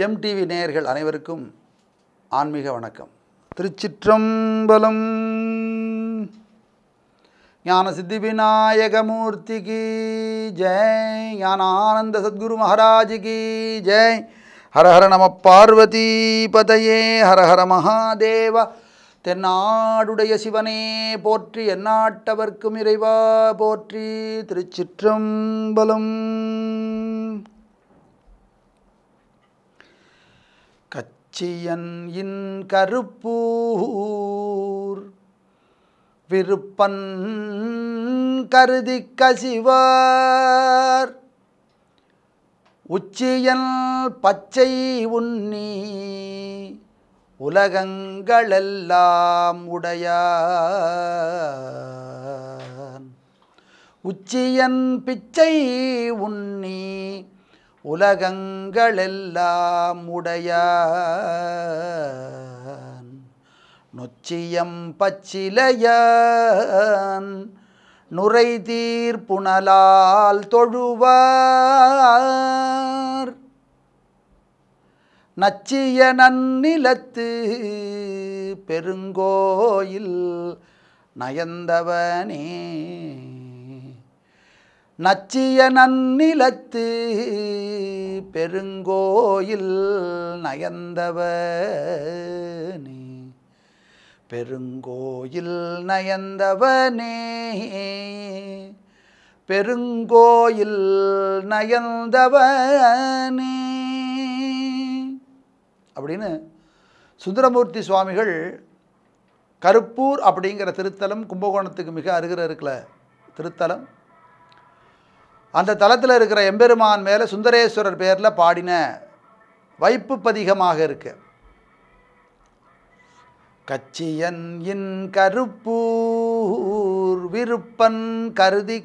GeM TV நேயர்கள் அனைவருக்கும் ஆன்மீக வணக்கம் திருச்சிற்றம்பலம் ஞான சித்தி விநாயகமூர்த்திக்கு ஜெய் ஞான ஆனந்த சத்குரு மகாராஜுக்கு ஜெய் ஹர ஹர நம பார்வதி பதையே ஹர ஹர மகாதேவ தென்னாடுடைய சிவனே போற்றி எந்நாட்டவர்க்கும் இறைவா போற்றி திருச்சிற்றம்பலம் கச்சியன் இன் கருப்பூர் விருப்பன் கருதி கசிவார் உச்சியல் பச்சை உண்ணி உலகங்களெல்லாம் உடையான் உச்சியன் பிச்சை உண்ணி உலகங்களெல்லாம் உடையான் நொச்சியம் பச்சிலையான் நுரை தீர்ப்புணலால் தொழுவார் நச்சிய நன்னிலத்து பெருங்கோயில் நயந்தவனே நச்சிய நன்னிலத்து பெருங்கோயில் நயந்தவனே பெருங்கோயில் நயந்தவனே பெருங்கோயில் நயந்தவனே அப்படின்னு சுந்தரமூர்த்தி சுவாமிகள் கருப்பூர் அப்படிங்கிற திருத்தலம் கும்பகோணத்துக்கு மிக அருகில் இருக்கல திருத்தலம் அந்த தலத்தில் இருக்கிற எம்பெருமான் மேலே சுந்தரேஸ்வரர் பேரில் பாடின வைப்பு பதிகமாக இருக்கு கச்சியன் இன் கருப்பூர் விருப்பன் கருதி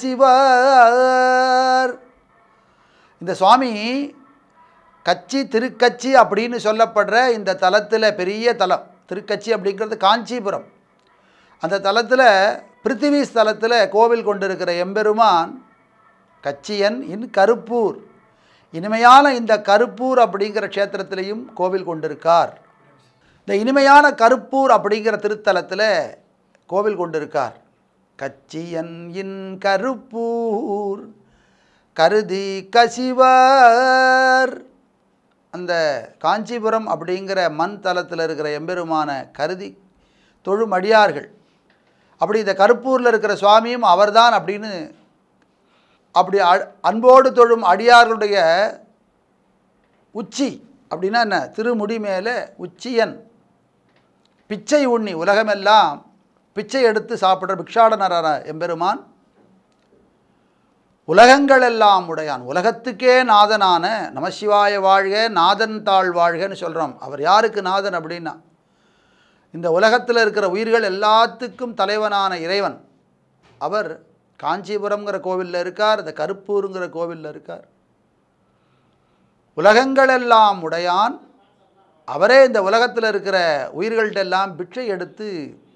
கசிவார் இந்த சுவாமி கச்சி திருக்கச்சி அப்படின்னு சொல்லப்படுற இந்த தலத்தில் பெரிய தலம் திருக்கச்சி அப்படிங்கிறது காஞ்சிபுரம் அந்த தலத்தில் பிருத்திவி ஸ்தலத்தில் கோவில் கொண்டிருக்கிற எம்பெருமான் கச்சியன் இன் கருப்பூர் இனிமையான இந்த கருப்பூர் அப்படிங்கிற க்ஷேத்திரத்திலையும் கோவில் கொண்டிருக்கார் இந்த இனிமையான கருப்பூர் அப்படிங்கிற திருத்தலத்தில் கோவில் கொண்டிருக்கார் கச்சியன் இன் கருப்பூர் கருதி கசிவார் அந்த காஞ்சிபுரம் அப்படிங்கிற மண் தலத்தில் இருக்கிற எம்பெருமான கருதி தொழும் அடியார்கள் அப்படி இந்த கருப்பூரில் இருக்கிற சுவாமியும் அவர்தான் அப்படின்னு அப்படி அ- அன்போடு தொழும் அடியார்களுடைய உச்சி அப்படின்னா என்ன திருமுடி மேலே உச்சியன் பிச்சை உண்ணி உலகமெல்லாம் பிச்சை எடுத்து சாப்பிட்ற பிக்ஷாடனரான எம்பெருமான் உலகங்களெல்லாம் உடையான் உலகத்துக்கே நாதனான நமசிவாய வாழ்க நாதன் தாழ் வாழ்கன்னு சொல்கிறோம் அவர் யாருக்கு நாதன் அப்படின்னா இந்த உலகத்தில் இருக்கிற உயிர்கள் எல்லாத்துக்கும் தலைவனான இறைவன் அவர் காஞ்சிபுரம்ங்கிற கோவிலில் இருக்கார் இந்த கருப்பூருங்கிற கோவிலில் இருக்கார் உலகங்களெல்லாம் உடையான் அவரே இந்த உலகத்தில் இருக்கிற உயிர்கள்ட்ட எல்லாம் பிட்சை எடுத்து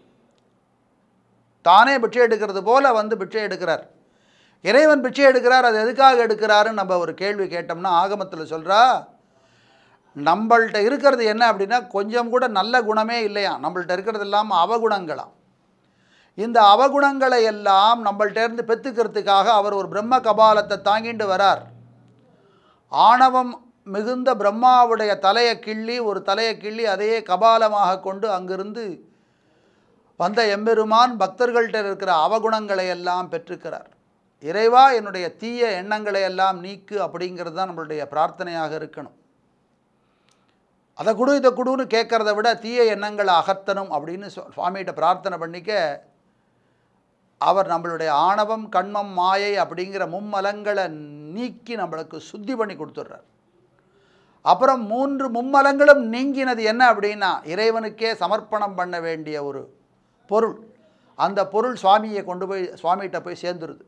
தானே பிட்சை எடுக்கிறது போல வந்து பிட்சை எடுக்கிறார் இறைவன் பிட்சை எடுக்கிறார் அது எதுக்காக எடுக்கிறாருன்னு நம்ம ஒரு கேள்வி கேட்டோம்னா ஆகமத்தில் சொல்கிறா நம்மள்ட்ட இருக்கிறது என்ன அப்படின்னா கொஞ்சம் கூட நல்ல குணமே இல்லையா நம்மள்ட்ட இருக்கிறது எல்லாம் அவகுணங்களாம் இந்த அவகுணங்களை எல்லாம் நம்மள்ட்ட இருந்து பெற்றுக்கிறதுக்காக அவர் ஒரு பிரம்ம கபாலத்தை தாங்கிட்டு வரார் ஆணவம் மிகுந்த பிரம்மாவுடைய தலையை கிள்ளி ஒரு தலையை கிள்ளி அதையே கபாலமாக கொண்டு அங்கிருந்து வந்த எம்பெருமான் பக்தர்கள்ட்ட இருக்கிற அவகுணங்களை எல்லாம் பெற்றுக்கிறார் இறைவா என்னுடைய தீய எண்ணங்களை எல்லாம் நீக்கு அப்படிங்கிறது தான் நம்மளுடைய பிரார்த்தனையாக இருக்கணும் அதை கொடு இதை கொடுன்னு கேட்குறத விட தீய எண்ணங்களை அகற்றணும் அப்படின்னு சு- சுவாமிகிட்ட பிரார்த்தனை பண்ணிக்க அவர் நம்மளுடைய ஆணவம் கண்மம் மாயை அப்படிங்கிற மும்மலங்களை நீக்கி நம்மளுக்கு சுத்தி பண்ணி கொடுத்துட்றார் அப்புறம் மூன்று மும்மலங்களும் நீங்கினது என்ன அப்படின்னா இறைவனுக்கே சமர்ப்பணம் பண்ண வேண்டிய ஒரு பொருள் அந்த பொருள் சுவாமியை கொண்டு போய் சுவாமிகிட்ட போய் சேர்ந்துருது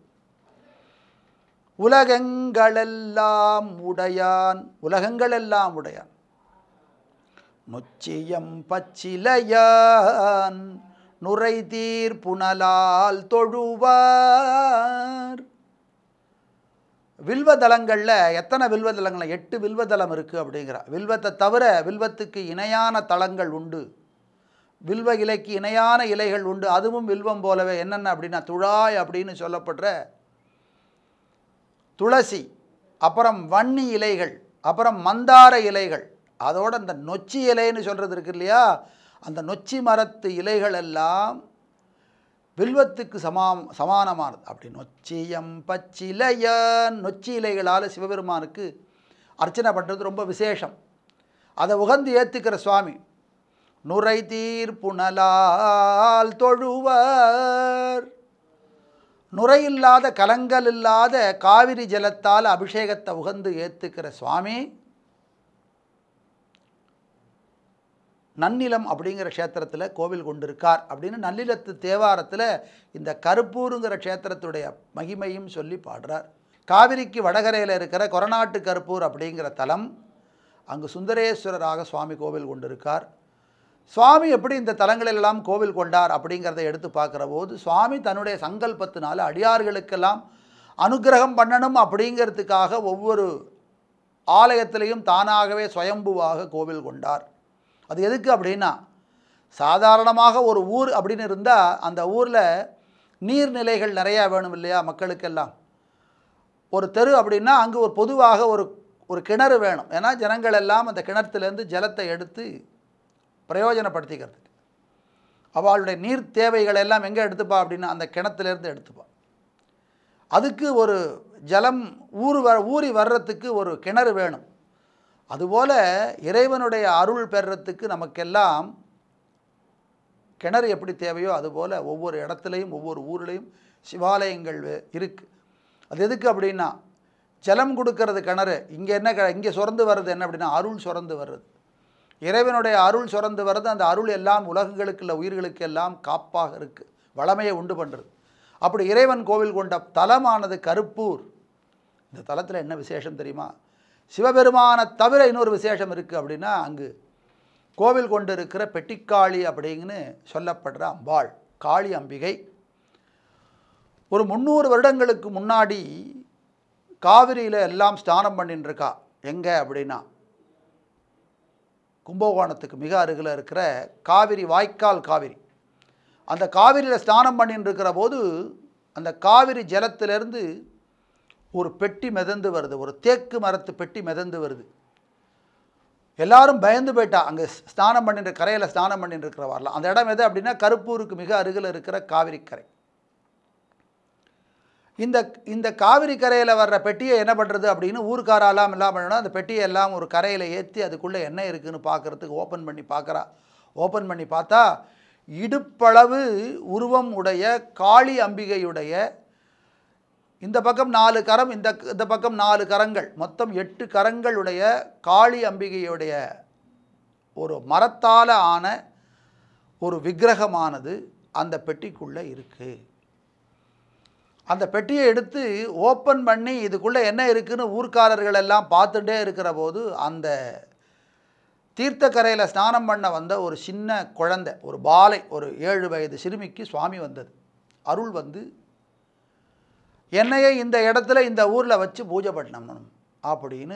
உலகங்களெல்லாம் உடையான் உலகங்களெல்லாம் உடையான் நொச்சியம் பச்சிலையான் நுரை தீர் புனலால் தொழுவார் வில்வ தலங்களில் எத்தனை வில்வ தலங்கள் எட்டு வில்வ தலம் இருக்குது அப்படிங்கிறா வில்வத்தை தவிர வில்வத்துக்கு இணையான தலங்கள் உண்டு வில்வ இலைக்கு இணையான இலைகள் உண்டு அதுவும் வில்வம் போலவே என்னென்ன அப்படின்னா துழாய் அப்படின்னு சொல்லப்படுற துளசி அப்புறம் வன்னி இலைகள் அப்புறம் மந்தார இலைகள் அதோட அந்த நொச்சி இலைன்னு சொல்கிறது இருக்கு இல்லையா அந்த நொச்சி மரத்து இலைகள் எல்லாம் வில்வத்துக்கு சமாம் சமானமானது அப்படி நொச்சியம் பச்சிலைய நொச்சி இலைகளால் சிவபெருமானுக்கு அர்ச்சனை பண்ணுறது ரொம்ப விசேஷம் அதை உகந்து ஏற்றுக்கிற சுவாமி நுரை தீர் புனலால் தொழுவர் நுரையில்லாத கலங்கல் இல்லாத காவிரி ஜலத்தால் அபிஷேகத்தை உகந்து ஏற்றுக்கிற சுவாமி நன்னிலம் அப்படிங்கிற க்ஷேத்திரத்தில் கோவில் கொண்டிருக்கார் அப்படின்னு நன்னிலத்து தேவாரத்தில் இந்த கருப்பூருங்கிற க்ஷேத்திரத்துடைய மகிமையும் சொல்லி பாடுறார் காவிரிக்கு வடகரையில் இருக்கிற கொரநாட்டு கருப்பூர் அப்படிங்கிற தலம் அங்கு சுந்தரேஸ்வரராக சுவாமி கோவில் கொண்டிருக்கார் சுவாமி எப்படி இந்த தலங்களெல்லாம் கோவில் கொண்டார் அப்படிங்கிறத எடுத்து பார்க்குற போது சுவாமி தன்னுடைய சங்கல்பத்தினால அடியார்களுக்கெல்லாம் அனுக்கிரகம் பண்ணணும் அப்படிங்கிறதுக்காக ஒவ்வொரு ஆலயத்திலையும் தானாகவே சுயம்புவாக கோவில் கொண்டார் அது எதுக்கு அப்படின்னா சாதாரணமாக ஒரு ஊர் அப்படின்னு இருந்தால் அந்த ஊரில் நீர்நிலைகள் நிறையா வேணும் இல்லையா மக்களுக்கெல்லாம் ஒரு தெரு அப்படின்னா அங்கே ஒரு பொதுவாக ஒரு ஒரு கிணறு வேணும் ஏன்னா ஜனங்கள் எல்லாம் அந்த கிணத்துலேருந்து ஜலத்தை எடுத்து பிரயோஜனப்படுத்திக்கிறதுக்கு அவளுடைய நீர் தேவைகள் எல்லாம் எங்கே எடுத்துப்பா அப்படின்னா அந்த கிணத்துலேருந்து எடுத்துப்பா அதுக்கு ஒரு ஜலம் ஊர் வ ஊறி வர்றதுக்கு ஒரு கிணறு வேணும் அதுபோல் இறைவனுடைய அருள் பெறுறதுக்கு நமக்கெல்லாம் கிணறு எப்படி தேவையோ அதுபோல் ஒவ்வொரு இடத்துலையும் ஒவ்வொரு ஊர்லேயும் சிவாலயங்கள் இருக்குது அது எதுக்கு அப்படின்னா ஜலம் கொடுக்கறது கிணறு இங்கே என்ன க இங்கே சுரந்து வர்றது என்ன அப்படின்னா அருள் சுரந்து வர்றது இறைவனுடைய அருள் சுரந்து வர்றது அந்த அருள் எல்லாம் உலகங்களுக்கு இல்லை உயிர்களுக்கு எல்லாம் காப்பாக இருக்குது வளமையை உண்டு பண்ணுறது அப்படி இறைவன் கோவில் கொண்ட தலமானது கருப்பூர் இந்த தலத்தில் என்ன விசேஷம் தெரியுமா சிவபெருமானை தவிர இன்னொரு விசேஷம் இருக்குது அப்படின்னா அங்கு கோவில் கொண்டு இருக்கிற பெட்டிக்காளி அப்படிங்கன்னு சொல்லப்படுற அம்பாள் காளி அம்பிகை ஒரு முந்நூறு வருடங்களுக்கு முன்னாடி காவிரியில் எல்லாம் ஸ்நானம் பண்ணின்னு இருக்கா எங்கே அப்படின்னா கும்பகோணத்துக்கு மிக அருகில் இருக்கிற காவிரி வாய்க்கால் காவிரி அந்த காவிரியில் ஸ்நானம் பண்ணின்னு இருக்கிற போது அந்த காவிரி ஜலத்திலிருந்து ஒரு பெட்டி மிதந்து வருது ஒரு தேக்கு மரத்து பெட்டி மிதந்து வருது எல்லாரும் பயந்து போயிட்டா அங்கே ஸ்நானம் பண்ணிட்டு கரையில் ஸ்நானம் பண்ணிட்டு இருக்கிற வரலாம் அந்த இடம் எது அப்படின்னா கருப்பூருக்கு மிக அருகில் இருக்கிற காவிரி கரை இந்த இந்த காவிரி கரையில் வர்ற பெட்டியை என்ன பண்ணுறது அப்படின்னு ஊருக்காரெல்லாம் எல்லாம் பண்ணணும் அந்த பெட்டியை எல்லாம் ஒரு கரையில் ஏற்றி அதுக்குள்ளே என்ன இருக்குதுன்னு பார்க்குறதுக்கு ஓப்பன் பண்ணி பார்க்குறா ஓப்பன் பண்ணி பார்த்தா இடுப்பளவு உருவம் உடைய காளி அம்பிகையுடைய இந்த பக்கம் நாலு கரம் இந்த இந்த பக்கம் நாலு கரங்கள் மொத்தம் எட்டு கரங்களுடைய காளி அம்பிகையுடைய ஒரு மரத்தால் ஆன ஒரு விக்கிரகமானது அந்த பெட்டிக்குள்ளே இருக்குது அந்த பெட்டியை எடுத்து ஓப்பன் பண்ணி இதுக்குள்ளே என்ன இருக்குன்னு ஊர்க்காரர்கள் எல்லாம் பார்த்துட்டே இருக்கிற போது அந்த தீர்த்தக்கரையில் ஸ்நானம் பண்ண வந்த ஒரு சின்ன குழந்தை ஒரு பாலை ஒரு ஏழு வயது சிறுமிக்கு சுவாமி வந்தது அருள் வந்து என்னையே இந்த இடத்துல இந்த ஊரில் வச்சு பூஜை பண்ணணும் அப்படின்னு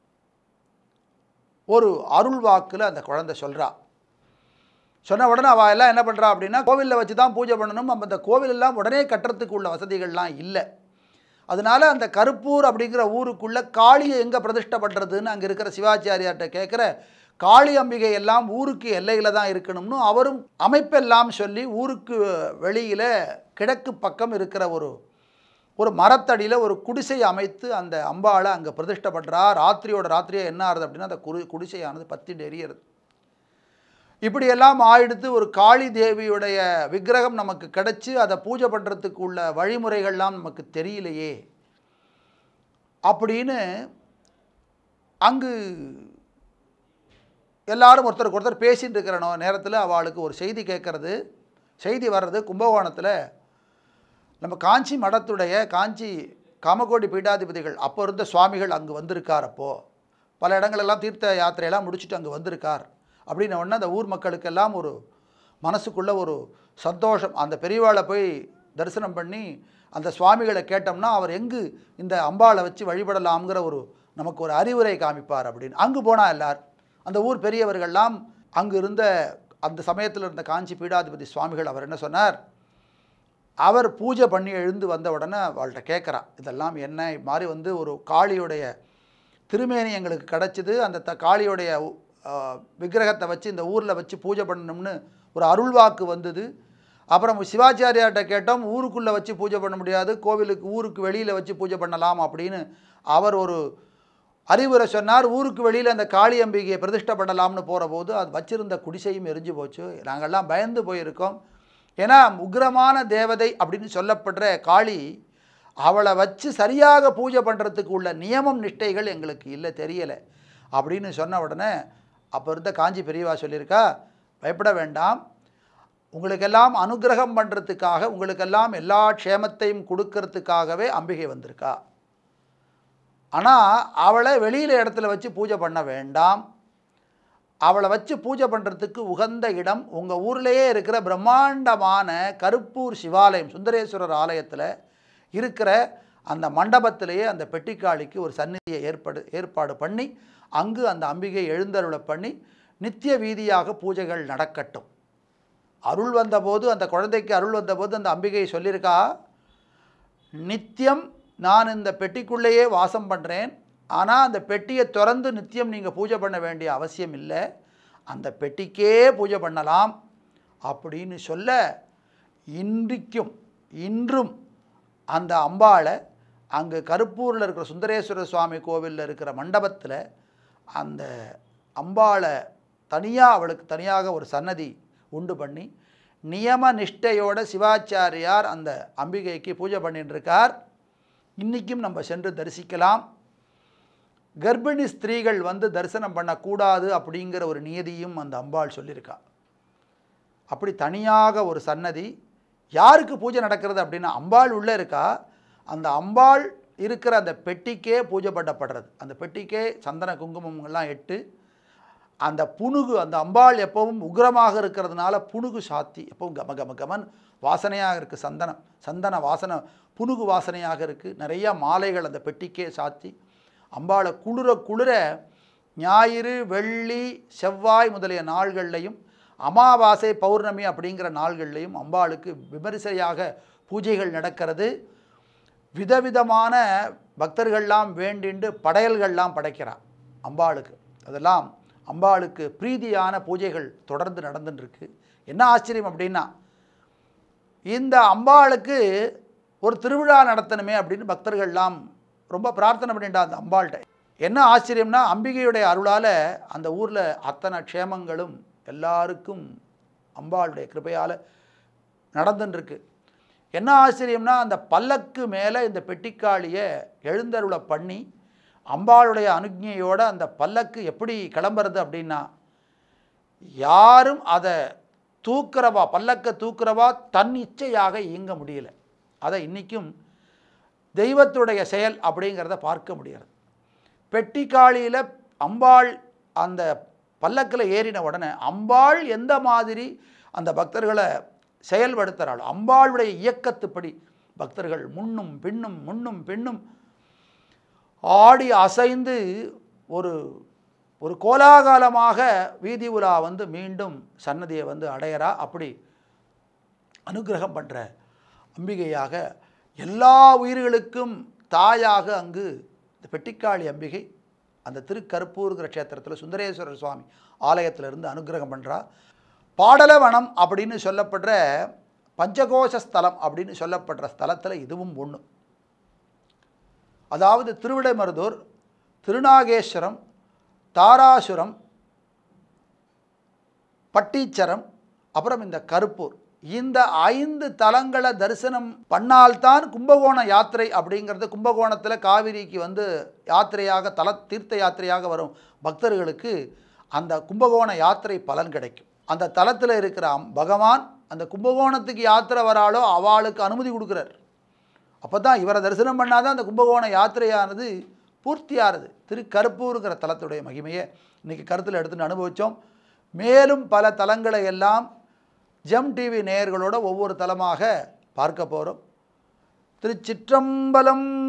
ஒரு அருள் வாக்கில் அந்த குழந்தை சொல்கிறா சொன்ன உடனே அவள் எல்லாம் என்ன பண்ணுறா அப்படின்னா கோவிலில் வச்சு தான் பூஜை பண்ணணும் நம்ம அந்த கோவில் எல்லாம் உடனே கட்டுறதுக்கு உள்ள வசதிகள்லாம் இல்லை அதனால அந்த கருப்பூர் அப்படிங்கிற ஊருக்குள்ளே காளியை எங்கே பிரதிஷ்டை பண்ணுறதுன்னு அங்கே இருக்கிற சிவாச்சாரியார்கிட்ட கேட்குற காளி அம்பிகை எல்லாம் ஊருக்கு எல்லையில் தான் இருக்கணும்னு அவரும் அமைப்பெல்லாம் சொல்லி ஊருக்கு வெளியில் கிழக்கு பக்கம் இருக்கிற ஒரு ஒரு மரத்தடியில் ஒரு குடிசை அமைத்து அந்த அம்பாளை அங்கே பிரதிஷ்டை பண்ணுறா ராத்திரியோட ராத்திரியாக என்ன ஆகுது அப்படின்னா அந்த குரு குடிசையானது பத்திட்டு எரியறது இப்படியெல்லாம் ஆயிடுத்து ஒரு காளி தேவியுடைய விக்கிரகம் நமக்கு கிடச்சி அதை பூஜை பண்ணுறதுக்கு உள்ள வழிமுறைகள்லாம் நமக்கு தெரியலையே அப்படின்னு அங்கு எல்லாரும் ஒருத்தருக்கு ஒருத்தர் பேசிகிட்டு இருக்கிற நோ- நேரத்தில் அவளுக்கு ஒரு செய்தி கேட்குறது செய்தி வர்றது கும்பகோணத்தில் நம்ம காஞ்சி மடத்துடைய காஞ்சி காமகோடி பீடாதிபதிகள் அப்போ இருந்த சுவாமிகள் அங்கு வந்திருக்கார் அப்போது பல இடங்களெல்லாம் தீர்த்த யாத்திரையெல்லாம் முடிச்சுட்டு அங்கே வந்திருக்கார் அப்படின்ன உடனே அந்த ஊர் மக்களுக்கெல்லாம் ஒரு மனசுக்குள்ள ஒரு சந்தோஷம் அந்த பெரியவாளை போய் தரிசனம் பண்ணி அந்த சுவாமிகளை கேட்டோம்னா அவர் எங்கு இந்த அம்பாளை வச்சு வழிபடலாம்ங்கிற ஒரு நமக்கு ஒரு அறிவுரை காமிப்பார் அப்படின்னு அங்கு போனால் எல்லார் அந்த ஊர் பெரியவர்கள்லாம் அங்கு இருந்த அந்த சமயத்தில் இருந்த காஞ்சி பீடாதிபதி சுவாமிகள் அவர் என்ன சொன்னார் அவர் பூஜை பண்ணி எழுந்து வந்த உடனே அவள்கிட்ட கேட்குறா இதெல்லாம் என்ன இது மாதிரி வந்து ஒரு காளியுடைய திருமேனி எங்களுக்கு கிடச்சிது அந்த த காளியுடைய ஆ, விக்கிரகத்தை வச்சு இந்த ஊரில் வச்சு பூஜை பண்ணணும்னு ஒரு அருள்வாக்கு வந்தது அப்புறம் சிவாச்சாரியார்கிட்ட கேட்டோம் ஊருக்குள்ளே வச்சு பூஜை பண்ண முடியாது கோவிலுக்கு ஊருக்கு வெளியில் வச்சு பூஜை பண்ணலாம் அப்படின்னு அவர் ஒரு அறிவுரை சொன்னார் ஊருக்கு வெளியில் அந்த காளி அம்பிகையை பிரதிஷ்டை பண்ணலாம்னு போகிற போது அது வச்சிருந்த குடிசையும் எரிஞ்சு போச்சு நாங்கள்லாம் பயந்து போயிருக்கோம் ஏன்னா உக்ரமான தேவதை அப்படின்னு சொல்லப்படுற காளி அவளை வச்சு சரியாக பூஜை பண்ணுறதுக்கு உள்ள நியமம் நிஷ்டைகள் எங்களுக்கு இல்லை தெரியலை அப்படின்னு சொன்ன உடனே அப்போ இருந்த காஞ்சி பெரியவா சொல்லியிருக்கா பயப்பட வேண்டாம் உங்களுக்கெல்லாம் அனுக்கிரகம் பண்ணுறதுக்காக உங்களுக்கெல்லாம் எல்லா க்ஷேமத்தையும் கொடுக்கறதுக்காகவே அம்பிகை வந்திருக்கா ஆனால் அவளை வெளியில் இடத்துல வச்சு பூஜை பண்ண வேண்டாம் அவளை வச்சு பூஜை பண்ணுறதுக்கு உகந்த இடம் உங்கள் ஊர்லேயே இருக்கிற பிரம்மாண்டமான கருப்பூர் சிவாலயம் சுந்தரேஸ்வரர் ஆலயத்தில் இருக்கிற அந்த மண்டபத்திலேயே அந்த பெட்டிக்காளிக்கு ஒரு சந்நிதியை ஏற்பாடு ஏற்பாடு பண்ணி அங்கு அந்த அம்பிகை எழுந்தருளை பண்ணி நித்திய வீதியாக பூஜைகள் நடக்கட்டும் அருள் வந்தபோது அந்த குழந்தைக்கு அருள் வந்தபோது அந்த அம்பிகை சொல்லியிருக்கா நித்தியம் நான் இந்த பெட்டிக்குள்ளேயே வாசம் பண்ணுறேன் ஆனால் அந்த பெட்டியை திறந்து நித்தியம் நீங்கள் பூஜை பண்ண வேண்டிய அவசியம் இல்லை அந்த பெட்டிக்கே பூஜை பண்ணலாம் அப்படின்னு சொல்ல இன்றைக்கும் இன்றும் அந்த அம்பாளை அங்கே கருப்பூரில் இருக்கிற சுந்தரேஸ்வர சுவாமி கோவிலில் இருக்கிற மண்டபத்தில் அந்த அம்பாளை தனியாக அவளுக்கு தனியாக ஒரு சன்னதி உண்டு பண்ணி நியம நிஷ்டையோட சிவாச்சாரியார் அந்த அம்பிகைக்கு பூஜை பண்ணிட்டு இருக்கார் இன்றைக்கும் நம்ம சென்று தரிசிக்கலாம் கர்ப்பிணி ஸ்திரீகள் வந்து தரிசனம் பண்ணக்கூடாது அப்படிங்கிற ஒரு நியதியும் அந்த அம்பாள் சொல்லியிருக்கா அப்படி தனியாக ஒரு சன்னதி யாருக்கு பூஜை நடக்கிறது அப்படின்னா அம்பாள் உள்ளே இருக்கா அந்த அம்பாள் இருக்கிற அந்த பெட்டிக்கே பூஜை பண்ணப்படுறது அந்த பெட்டிக்கே சந்தன குங்குமங்கள்லாம் எட்டு அந்த புணுகு அந்த அம்பாள் எப்பவும் உக்ரமாக இருக்கிறதுனால புணுகு சாத்தி எப்பவும் கம கம கமன் வாசனையாக இருக்குது சந்தனம் சந்தன வாசனை புணுகு வாசனையாக இருக்குது நிறைய மாலைகள் அந்த பெட்டிக்கே சாத்தி அம்பாளை குளிர குளிர ஞாயிறு வெள்ளி செவ்வாய் முதலிய நாள்கள்லையும் அமாவாசை பௌர்ணமி அப்படிங்கிற நாள்கள்லையும் அம்பாளுக்கு விமரிசையாக பூஜைகள் நடக்கிறது விதவிதமான பக்தர்கள்லாம் வேண்டிண்டு படையல்கள்லாம் படைக்கிறார் அம்பாளுக்கு அதெல்லாம் அம்பாளுக்கு பிரீதியான பூஜைகள் தொடர்ந்து நடந்துட்டு இருக்கு என்ன ஆச்சரியம் அப்படின்னா இந்த அம்பாளுக்கு ஒரு திருவிழா நடத்தணுமே அப்படின்னு பக்தர்கள்லாம் ரொம்ப பிரார்த்தனை பண்ணிட்டா அந்த அம்பாள்கிட்ட என்ன ஆச்சரியம்னா அம்பிகையுடைய அருளால் அந்த ஊரில் அத்தனை க்ஷேமங்களும் எல்லாருக்கும் அம்பாளுடைய கிருபையால் நடந்துட்டுருக்கு என்ன ஆச்சரியம்னா அந்த பல்லக்கு மேலே இந்த பெட்டிக்காளியை எழுந்தருளை பண்ணி அம்பாளுடைய அனுஜையோட அந்த பல்லக்கு எப்படி கிளம்புறது அப்படின்னா யாரும் அதை தூக்குறவா பல்லக்க தூக்குறவா தன் இச்சையாக இயங்க முடியல அதை இன்றைக்கும் தெய்வத்துடைய செயல் அப்படிங்கிறத பார்க்க முடியாது பெட்டிக்காளியில் அம்பாள் அந்த பல்லக்கில் ஏறின உடனே அம்பாள் எந்த மாதிரி அந்த பக்தர்களை செயல்படுத்துகிறாள் அம்பாளுடைய இயக்கத்துப்படி பக்தர்கள் முன்னும் பின்னும் முன்னும் பின்னும் ஆடி அசைந்து ஒரு ஒரு கோலாகாலமாக வீதி உலா வந்து மீண்டும் சன்னதியை வந்து அடையறா அப்படி அனுக்கிரகம் பண்ணுற அம்பிகையாக எல்லா உயிர்களுக்கும் தாயாக அங்கு இந்த பெட்டிக்காளி அம்பிகை அந்த திருக்கருப்பூருங்கிற க்ஷேத்திரத்தில் சுந்தரேஸ்வரர் சுவாமி ஆலயத்தில் இருந்து அனுக்கிரகம் பண்ணுறா பாடலவனம் அப்படின்னு சொல்லப்படுற பஞ்சகோஷ ஸ்தலம் அப்படின்னு சொல்லப்படுற ஸ்தலத்தில் இதுவும் ஒன்று அதாவது திருவிடைமருதூர் திருநாகேஸ்வரம் தாராசுரம் பட்டீச்சரம் அப்புறம் இந்த கருப்பூர் இந்த ஐந்து தலங்களை தரிசனம் பண்ணால்தான் கும்பகோண யாத்திரை அப்படிங்கிறது கும்பகோணத்தில் காவிரிக்கு வந்து யாத்திரையாக தல தீர்த்த யாத்திரையாக வரும் பக்தர்களுக்கு அந்த கும்பகோண யாத்திரை பலன் கிடைக்கும் அந்த தலத்தில் இருக்கிற அம்- பகவான் அந்த கும்பகோணத்துக்கு யாத்திரை வராளோ அவளுக்கு அனுமதி கொடுக்குறார் அப்போ தான் இவரை தரிசனம் பண்ணாதான் அந்த கும்பகோண யாத்திரையானது பூர்த்தியாகிறது திருக்கருப்பூருங்கிற தலத்துடைய மகிமையை இன்றைக்கி கருத்தில் எடுத்துன்னு அனுபவித்தோம் மேலும் பல தலங்களை எல்லாம் ஜெம் டிவி நேயர்களோட ஒவ்வொரு தலமாக பார்க்க போகிறோம் திருச்சிற்றம்பலம்